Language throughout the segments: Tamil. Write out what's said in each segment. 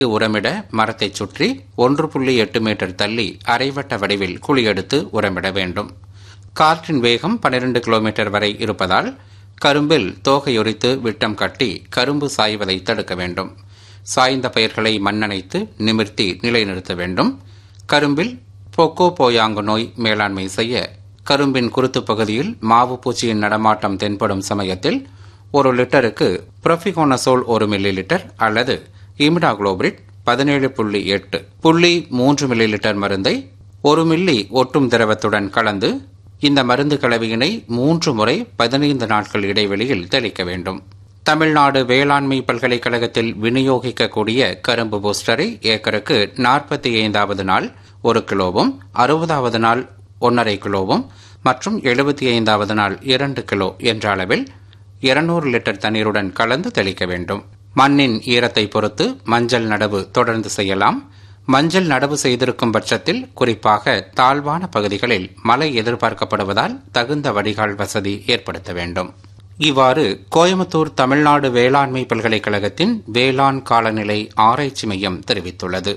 உரமிட மரத்தைச் சுற்றி ஒன்று புள்ளி எட்டு மீட்டர் தள்ளி அரைவட்ட வடிவில் குழி எடுத்து உரமிட வேண்டும் காற்றின் வேகம் பன்னிரண்டு கிலோமீட்டர் வரை இருப்பதால் கரும்பில் தோகையுரித்து விட்டம் கட்டி கரும்பு சாய்வதை தடுக்க வேண்டும் சாய்ந்த பயிர்களை மண்ணணைத்து நிமிர்த்தி நிலைநிறுத்த வேண்டும் கரும்பில் பொக்கோ போயாங்கு நோய் மேலாண்மை செய்ய கரும்பின் குருத்து பகுதியில் மாவு பூச்சியின் நடமாட்டம் தென்படும் சமயத்தில் ஒரு லிட்டருக்கு புரோபிகோனசோல் ஒரு மில்லி லிட்டர் அல்லது இமிடாகுளோபிரிட் பதினேழு புள்ளி எட்டு புள்ளி மூன்று மில்லி லிட்டர் மருந்தை ஒரு மில்லி ஒட்டும் திரவத்துடன் கலந்து இந்த மருந்து கலவையினை மூன்று முறை பதினைந்து நாட்கள் இடைவெளியில் தெளிக்க வேண்டும் தமிழ்நாடு வேளாண்மை பல்கலைக்கழகத்தில் விநியோகிக்கக்கூடிய கரும்பு பூஸ்டரை ஏக்கருக்கு நாற்பத்தி ஐந்தாவது நாள் ஒரு கிலோவும் அறுபதாவது நாள் ஒன்றரை கிலோவும் மற்றும் எழுபத்தி ஐந்தாவது நாள் இரண்டு கிலோ என்ற அளவில் இருநூறு லிட்டர் தண்ணீருடன் கலந்து தெளிக்க வேண்டும் மண்ணின் ஈரத்தை பொறுத்து மஞ்சள் நடவு தொடர்ந்து செய்யலாம் மஞ்சள் நடவு செய்திருக்கும் பட்சத்தில் குறிப்பாக தாழ்வான பகுதிகளில் மழை எதிர்பார்க்கப்படுவதால் தகுந்த வடிகால் வசதி ஏற்படுத்த வேண்டும் இவ்வாறு கோயம்புத்தூர் தமிழ்நாடு வேளாண்மை பல்கலைக்கழகத்தின் வேளாண் காலநிலை ஆராய்ச்சி மையம் தெரிவித்துள்ளது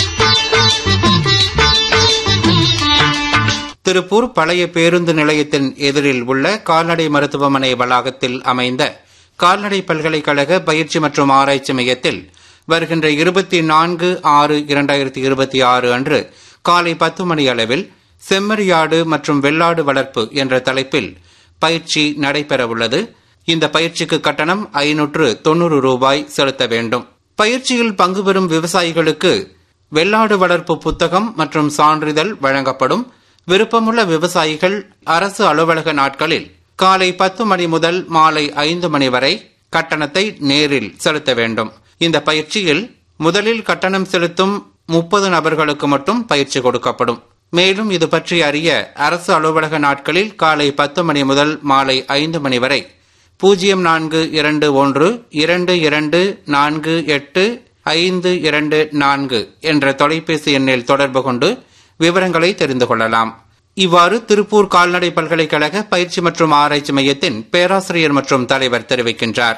திருப்பூர் பழைய பேருந்து நிலையத்தின் எதிரில் உள்ள கால்நடை மருத்துவமனை வளாகத்தில் அமைந்த கால்நடை பல்கலைக்கழக பயிற்சி மற்றும் ஆராய்ச்சி மையத்தில் வருகின்ற இருபத்தி நான்கு ஆறு இரண்டாயிரத்தி இருபத்தி ஆறு அன்று காலை பத்து மணி அளவில் செம்மறியாடு மற்றும் வெள்ளாடு வளர்ப்பு என்ற தலைப்பில் பயிற்சி நடைபெறவுள்ளது இந்த பயிற்சிக்கு கட்டணம் ஐநூற்று தொன்னூறு ரூபாய் செலுத்த வேண்டும் பயிற்சியில் பங்கு பெறும் விவசாயிகளுக்கு வெள்ளாடு வளர்ப்பு புத்தகம் மற்றும் சான்றிதழ் வழங்கப்படும் விருப்பமுள்ள விவசாயிகள் அரசு அலுவலக நாட்களில் காலை பத்து மணி முதல் மாலை ஐந்து மணி வரை கட்டணத்தை நேரில் செலுத்த வேண்டும் இந்த பயிற்சியில் முதலில் கட்டணம் செலுத்தும் முப்பது நபர்களுக்கு மட்டும் பயிற்சி கொடுக்கப்படும் மேலும் இது பற்றி அறிய அரசு அலுவலக நாட்களில் காலை பத்து மணி முதல் மாலை ஐந்து மணி வரை பூஜ்ஜியம் நான்கு இரண்டு ஒன்று இரண்டு இரண்டு நான்கு எட்டு ஐந்து இரண்டு நான்கு என்ற தொலைபேசி எண்ணில் தொடர்பு கொண்டு விவரங்களை தெரிந்து கொள்ளலாம் இவ்வாறு திருப்பூர் கால்நடை பல்கலைக்கழக பயிற்சி மற்றும் ஆராய்ச்சி மையத்தின் பேராசிரியர் மற்றும் தலைவர் தெரிவிக்கின்றார்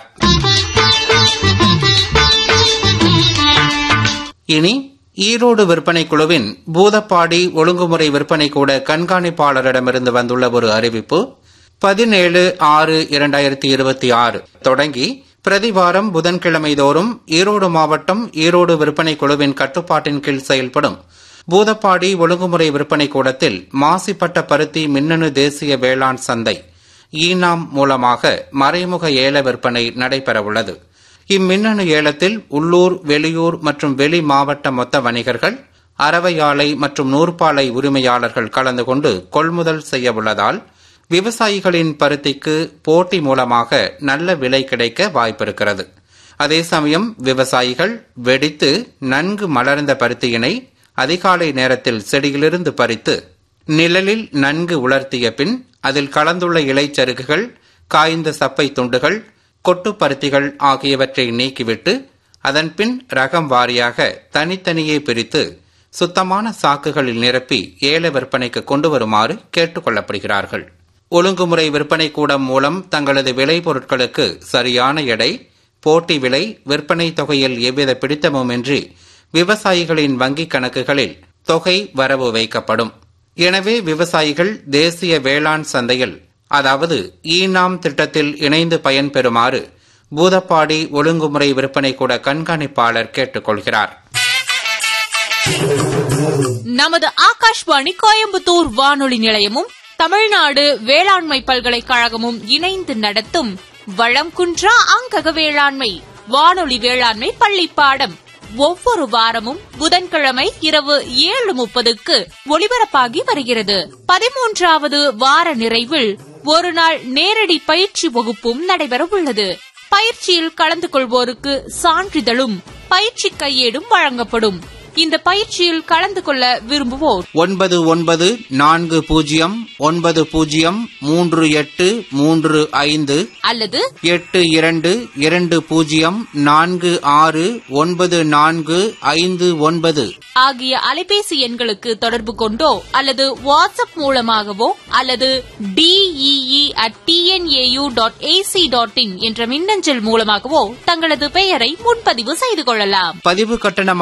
இனி ஈரோடு விற்பனை குழுவின் பூதப்பாடி ஒழுங்குமுறை விற்பனை கூட கண்காணிப்பாளரிடமிருந்து வந்துள்ள ஒரு அறிவிப்பு பதினேழு ஆறு இரண்டாயிரத்தி இருபத்தி ஆறு தொடங்கி பிரதிவாரம் புதன்கிழமை தோறும் ஈரோடு மாவட்டம் ஈரோடு விற்பனை குழுவின் கட்டுப்பாட்டின் கீழ் செயல்படும் பூதப்பாடி ஒழுங்குமுறை விற்பனை கூடத்தில் மாசிப்பட்ட பருத்தி மின்னணு தேசிய வேளாண் சந்தை ஈனாம் மூலமாக மறைமுக ஏல விற்பனை நடைபெறவுள்ளது இம்மின்னணு ஏலத்தில் உள்ளூர் வெளியூர் மற்றும் வெளி மாவட்ட மொத்த வணிகர்கள் அரவை ஆலை மற்றும் நூற்பாலை உரிமையாளர்கள் கலந்து கொண்டு கொள்முதல் செய்ய உள்ளதால் விவசாயிகளின் பருத்திக்கு போட்டி மூலமாக நல்ல விலை கிடைக்க வாய்ப்பிருக்கிறது அதே சமயம் விவசாயிகள் வெடித்து நன்கு மலர்ந்த பருத்தியினை அதிகாலை நேரத்தில் செடியிலிருந்து பறித்து நிழலில் நன்கு உலர்த்திய பின் அதில் கலந்துள்ள இலைச்சருகுகள் காய்ந்த சப்பை துண்டுகள் கொட்டு பருத்திகள் ஆகியவற்றை நீக்கிவிட்டு அதன்பின் ரகம் வாரியாக தனித்தனியே பிரித்து சுத்தமான சாக்குகளில் நிரப்பி ஏல விற்பனைக்கு கொண்டு வருமாறு கேட்டுக் கொள்ளப்படுகிறார்கள் ஒழுங்குமுறை விற்பனை கூடம் மூலம் தங்களது விளைபொருட்களுக்கு சரியான எடை போட்டி விலை விற்பனை தொகையில் எவ்வித பிடித்தமுமின்றி விவசாயிகளின் வங்கிக் கணக்குகளில் தொகை வரவு வைக்கப்படும் எனவே விவசாயிகள் தேசிய வேளாண் சந்தையில் அதாவது ஈனாம் திட்டத்தில் இணைந்து பயன்பெறுமாறு பூதப்பாடி ஒழுங்குமுறை விற்பனை கூட கண்காணிப்பாளர் கேட்டுக்கொள்கிறார் நமது ஆகாஷ்வாணி கோயம்புத்தூர் வானொலி நிலையமும் தமிழ்நாடு வேளாண்மை பல்கலைக்கழகமும் இணைந்து நடத்தும் வளம் குன்றா அங்கக வேளாண்மை வானொலி வேளாண்மை பள்ளி பாடம் ஒவ்வொரு வாரமும் புதன்கிழமை இரவு ஏழு முப்பதுக்கு ஒளிபரப்பாகி வருகிறது பதிமூன்றாவது வார நிறைவில் ஒரு நாள் நேரடி பயிற்சி வகுப்பும் நடைபெற உள்ளது பயிற்சியில் கலந்து கொள்வோருக்கு சான்றிதழும் பயிற்சி கையேடும் வழங்கப்படும் இந்த பயிற்சியில் கலந்து கொள்ள விரும்புவோர் ஒன்பது ஒன்பது நான்கு பூஜ்ஜியம் ஒன்பது பூஜ்ஜியம் மூன்று எட்டு மூன்று ஐந்து அல்லது எட்டு இரண்டு இரண்டு பூஜ்ஜியம் நான்கு ஆறு ஒன்பது நான்கு ஐந்து ஒன்பது ஆகிய அலைபேசி எண்களுக்கு தொடர்பு கொண்டோ அல்லது வாட்ஸ்அப் மூலமாகவோ அல்லது DEE at TNAU dot AC dot in என்ற மின்னஞ்சல் மூலமாகவோ தங்களது பெயரை முன்பதிவு செய்து கொள்ளலாம் பதிவு கட்டணம்